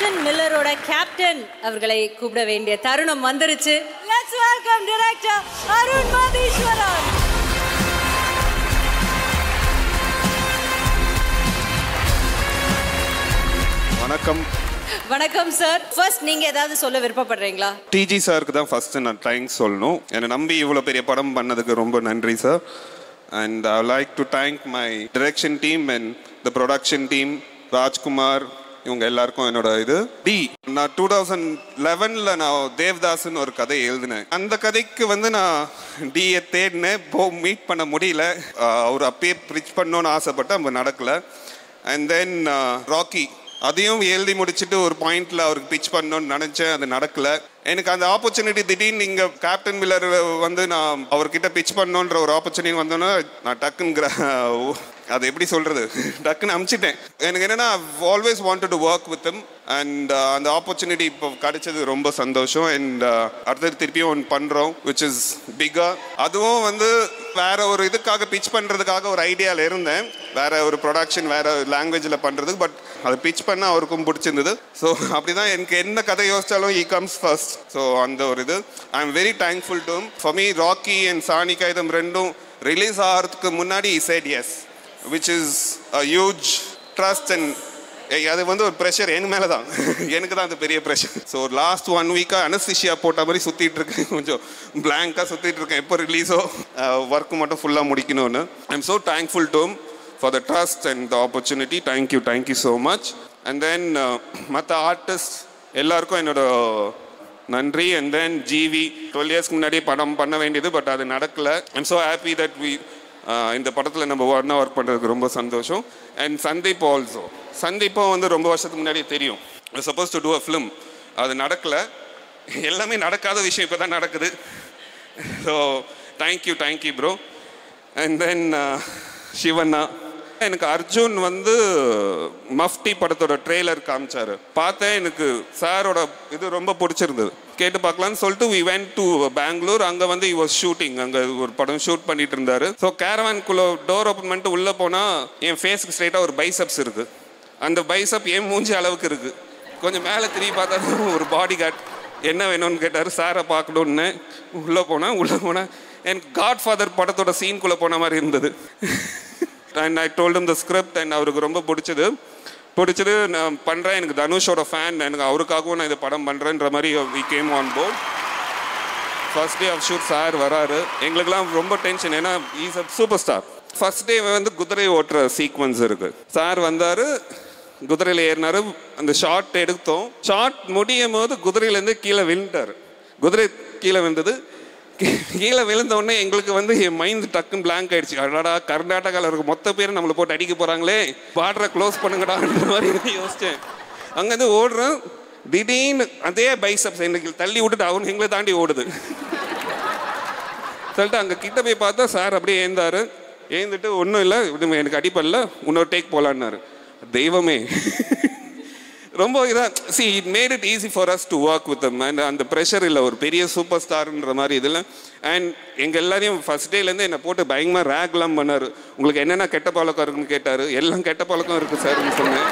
captain மில்லரோட captain அவர்களை கூப்பிட வேண்டிய தருணம் வந்துருச்சு let's welcome director Arun Matheswaran வணக்கம் வணக்கம் சார் ஃபர்ஸ்ட் நீங்க ஏதாவது சொல்ல விருப்பப்படுறீங்களா டிஜி சாருக்கு தான் ஃபஸ்ட்டு நான் தேங்க்ஸ் சொல்லணும் என்னை நம்பி இவ்வளோ பெரிய படம் பண்ணதுக்கு ரொம்ப நன்றி sir and I like to thank my direction team and the production team Rajkumar இவங்க எல்லாருக்கும் என்னோட இது டி நான் டூ தௌசண்ட் லெவனில் நான் தேவ்தாஸ்னு ஒரு கதை எழுதினேன் அந்த கதைக்கு வந்து நான் டியை தேடினேன் போ மீட் பண்ண முடியல அஹ் அவர் அப்பயே ப்ரிச் பண்ணணும்னு ஆசைப்பட்டேன் அப்போ நடக்கல அண்ட் தென் ராக்கி அதையும் எழுதி முடிச்சுட்டு ஒரு பாயிண்ட்ல அவருக்கு பிச் பண்ணணும்னு நினைச்சேன் அது நடக்கல எனக்கு அந்த ஆப்பர்ச்சுனிட்டி திடீர்னு இங்க கேப்டன் மில்லர் வந்து நான் அவர்கிட்ட பிச் பண்ணணுன்ற ஒரு ஆப்பர்ச்சுனிட்டி வந்தோன்னா நான் டக்குங்கிற அது எப்படி சொல்றது டக்குன்னு அமிச்சிட்டேன் எனக்கு என்னன்னா always wanted to work with him and அந்த ஆப்பர்ச்சுனிட்டி இப்போ கிடைச்சது ரொம்ப சந்தோஷம் அண்ட் அடுத்தது திருப்பியும் ஒன்று பண்ணுறோம் விச் இஸ் பிகா அதுவும் வந்து வேற ஒரு இதுக்காக பிச் பண்ணுறதுக்காக ஒரு ஐடியாவில் இருந்தேன் வேற ஒரு ப்ரொடக்ஷன் வேற லாங்குவேஜில் பண்ணுறதுக்கு பட் அதை பிச் பண்ண அவருக்கும் பிடிச்சிருந்தது ஸோ அப்படிதான் எனக்கு என்ன கதை யோசிச்சாலும் ஈ கம்ஸ் ஃபர்ஸ்ட் ஸோ அந்த ஒரு இது I am very thankful to for me Rocky and Saani Kaayidham ரெண்டும் ரிலீஸ் ஆகிறதுக்கு முன்னாடி said yes which is a huge trust and ஏய், அது வந்து ஒரு ப்ரெஷர் என் மேலே தான் எனக்கு தான் அது பெரிய ப்ரெஷர் ஸோ லாஸ்ட் ஒன் வீக்காக அனஸ்திஷியா போட்ட மாதிரி சுற்றிட்டு இருக்கேன் கொஞ்சம் பிளாங்காக சுற்றிட்டு இருக்கேன் எப்போ ரிலீஸோ ஒர்க் மட்டும் ஃபுல்லாக முடிக்கணும்னு I am so thankful to for the trust and the opportunity thank you thank you so much and then மற்ற ஆர்டிஸ்ட் எல்லாருக்கும் என்னோட நன்றி அண்ட் தென் ஜிவி டுவெல் இயர்ஸ்க்கு முன்னாடியே படம் பண்ண வேண்டியது பட் அது நடக்கல I'm so happy that we இந்த படத்தில் நம்ம ஒன்னா ஒர்க் பண்ணுறதுக்கு ரொம்ப சந்தோஷம் அண்ட் சந்தீப் ஆல்சோ சந்தீப்பும் வந்து ரொம்ப வருஷத்துக்கு முன்னாடியே தெரியும் supposed to do a film அது நடக்கல எல்லாமே நடக்காத விஷயம் இப்போ தான் நடக்குது so thank you thank you bro and then Shivanna எனக்கு அர்ஜுன் வந்து மஃப்டி படத்தோட ட்ரெய்லர் காமிச்சாரு பார்த்தேன் எனக்கு சாரோட இது ரொம்ப பிடிச்சிருந்தது கேட்டு பார்க்கலாம்னு சொல்லிட்டு வி வென்ட் டு பெங்களூர் அங்கே வந்து இ வாஸ் ஷூட்டிங் அங்கே ஒரு படம் ஷூட் பண்ணிட்டு இருந்தாரு ஸோ கேரவான்குள்ளே டோர் ஓப்பன் பண்ணிட்டு உள்ளே போனால் என் ஃபேஸுக்கு ஸ்ட்ரைட்டாக ஒரு பைசப்ஸ் இருக்கு அந்த பைசப் என் மூஞ்சி அளவுக்கு இருக்கு கொஞ்சம் மேலே திரும்பி பார்த்தா ஒரு பாடி கார்டு என்ன வேணும்னு கேட்டார் சாரை பார்க்கணுன்னு உள்ளே போனேன் உள்ளே போனேன் எனக்கு காட் ஃபாதர் படத்தோட சீன்குள்ளே போன மாதிரி இருந்தது and I told him the script and அவருக்கு ரொம்ப பிடிச்சது பிடிச்சது நான் பண்ணுறேன் எனக்கு தனுஷோட ஃபேன் எனக்கு அவருக்காகவும் நான் இந்த படம் பண்ணுறேன்ற மாதிரி we came on board first day of shoot sir வராரு எங்களுக்கெல்லாம் ரொம்ப டென்ஷன் ஏன்னா is a super star first day வந்து குதிரை ஓட்டுற சீக்வன்ஸ் இருக்கு சார் வந்தார் குதிரையில் ஏறினாரு அந்த ஷார்ட் எடுத்தோம் ஷார்ட் முடியும் போது குதிரையிலேருந்து கீழே விழுந்தார் குதிரை கீழே விழுந்தது கீ- கீழே விழுந்த உடனே எங்களுக்கு வந்து என் மைண்ட் டக்குன்னு blank ஆயிடுச்சு அடடா கர்நாடகாவில் இருக்க மொத்த பேர் நம்மளை போட்டு அடிக்க போகிறாங்களே பார்டரை க்ளோஸ் பண்ணுங்கடான்ற மாதிரி யோசித்தேன் அங்கேருந்து ஓடுறோம் திடீர்னு அதே பைசப்ஸ் எங்களுக்கு தள்ளி விட்டுட்டு அவன் எங்களை தாண்டி ஓடுது சொல்லிட்டு அங்கே கிட்ட போய் பார்த்தா சார் அப்படியே ஏந்தாரு ஏந்துட்டு ஒன்றும் இல்லை இது எனக்கு அடிப்படல இன்னொரு டேக் போகலான்னாரு தெய்வமே ரொம்ப இதாக see it made it easy for us to work with and அந்த ப்ரெஷர் இல்லை ஒரு பெரிய சூப்பர் ஸ்டார்ன்ற மாதிரி இதில் அண்ட் எங்கள் எல்லாரையும் ஃபர்ஸ்ட் டேலேருந்து என்னை போட்டு பயங்கரமாக ரேக்லாம் பண்ணார் உங்களுக்கு என்னென்ன கெட்ட பழக்கம் இருக்குன்னு கேட்டார் எல்லாம் கெட்ட பழக்கம் இருக்குது சார்னு சொன்னேன்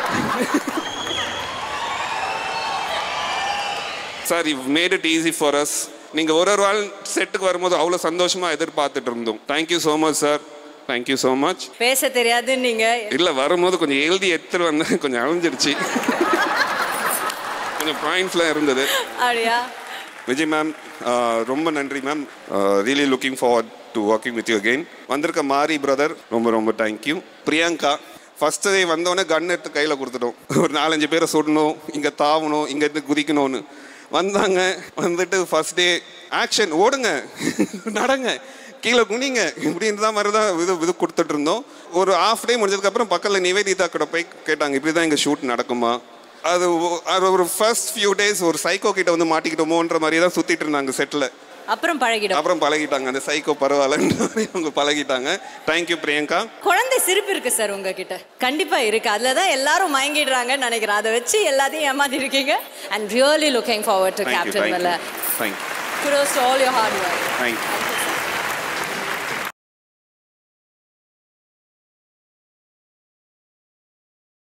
sir you made it easy for us நீங்கள் ஒரு ஒரு ஆள் செட்டுக்கு வரும்போது அவ்வளோ சந்தோஷமாக எதிர்பார்த்துட்டு இருந்தோம் thank you so much sir thank you so much பேச தெரியாது நீங்க இல்லை வரும்போது கொஞ்சம் எழுதி எடுத்துட்டு வந்தேன் கொஞ்சம் அழிஞ்சிருச்சு கொஞ்சம் பாயிண்ட்ஸ்லாம் இருந்தது அப்படியா விஜய் மேம் ரொம்ப நன்றி ma'am really looking forward to working with you again வந்திருக்க மாரி பிரதர் ரொம்ப ரொம்ப தேங்க்யூ பிரியங்கா ஃபர்ஸ்ட் டே வந்தோடனே கன் எடுத்து கையில் கொடுத்துட்டோம் ஒரு நாலஞ்சு பேரை சுடணும் இங்கே தாவணும் இங்கே இருந்து குதிக்கணும்னு வந்தாங்க வந்துட்டு ஃபர்ஸ்ட் டே ஆக்ஷன் ஓடுங்க நடங்க கீழே குனிங்க இப்படின்ற தான் மாதிரி தான் இது இது கொடுத்துட்டு இருந்தோம் ஒரு ஆஃப் டே முடிஞ்சதுக்கப்புறம் பக்கத்தில் நிவேதிதா கூட போய் கேட்டாங்க இப்படி தான் எங்கள் ஷூட் நடக்குமா அது ஒ- அது ஒரு ஃபர்ஸ்ட் ஃபியூ டேஸ் ஒரு சைக்கோ கிட்ட வந்து மாட்டிக்கிட்டோமோன்ற மாதிரி தான் சுத்திட்டு இருந்தாங்க செட்டில் அப்புறம் பழகிடும் அப்புறம் பழகிட்டாங்க அந்த சைக்கோ பரவாயில்லன்ற மாதிரி அவங்க பழகிட்டாங்க தேங்க்யூ பிரியங்கா குழந்தை சிரிப்பு இருக்கு சார் உங்ககிட்ட கண்டிப்பா இருக்கு அதுல தான் எல்லாரும் மயங்கிடுறாங்கன்னு நினைக்கிறேன் அதை வச்சு எல்லாத்தையும் ஏமாத்தி இருக்கீங்க and really looking forward to thank you captain thank you வெல்ல thank you crews all your hard work thank you